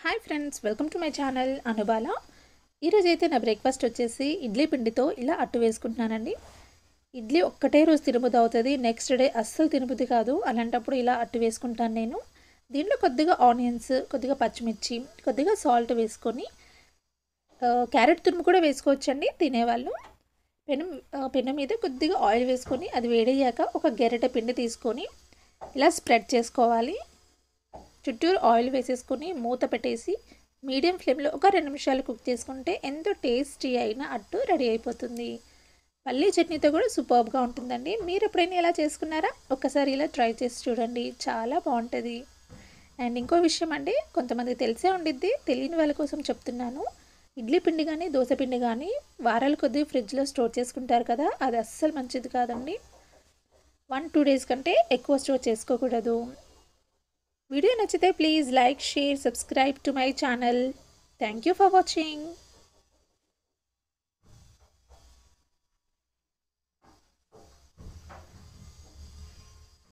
hi friends welcome to my channel Anubala ఈరోజు అయితే నా బ్రేక్ఫాస్ట్ వచ్చేసి ఇడ్లీ పిండితో ఇలా అట్టు వేసుకుంటున్నానండి ఇడ్లీ ఒక్కటే రోజు తినబుద్ధి అవుతుంది నెక్స్ట్ డే అస్సలు తినబుద్ధి కాదు అలాంటప్పుడు ఇలా అట్టు వేసుకుంటాను నేను దీంట్లో కొద్దిగా ఆనియన్స్ కొద్దిగా పచ్చిమిర్చి కొద్దిగా సాల్ట్ వేసుకొని ఆ, క్యారెట్ తురుము కూడా వేసుకోవచ్చండి తినేవాళ్ళు పెనం ఆ, పెనం మీద కొద్దిగా ఆయిల్ వేసుకొని అది వేడయ్యాక ఒక గెరెట పిండి తీసుకొని ఇలా స్ప్రెడ్ చేసుకోవాలి చుట్టూరు ఆయిల్ వేసేసుకొని మూత పెట్టేసి మీడియం ఫ్లేమ్లో ఒక రెండు నిమిషాలు కుక్ చేసుకుంటే ఎంతో టేస్టీ అయిన అట్టు రెడీ అయిపోతుంది పల్లీ చట్నీతో కూడా సూపర్గా ఉంటుందండి మీరు ఎప్పుడైనా ఇలా చేసుకున్నారా ఒక్కసారి ఇలా ట్రై చేసి చూడండి చాలా బాగుంటుంది అండ్ ఇంకో విషయం అండి కొంతమంది తెలిసే ఉండిద్ది తెలియని వాళ్ళ కోసం చెప్తున్నాను ఇడ్లీ పిండి కానీ దోశ పిండి కానీ వారాల కొద్దీ ఫ్రిడ్జ్లో స్టోర్ చేసుకుంటారు కదా అది అస్సలు మంచిది కాదండి వన్ టూ డేస్ కంటే ఎక్కువ స్టోర్ చేసుకోకూడదు వీడియో నచ్చితే please like share subscribe to my channel thank you for watching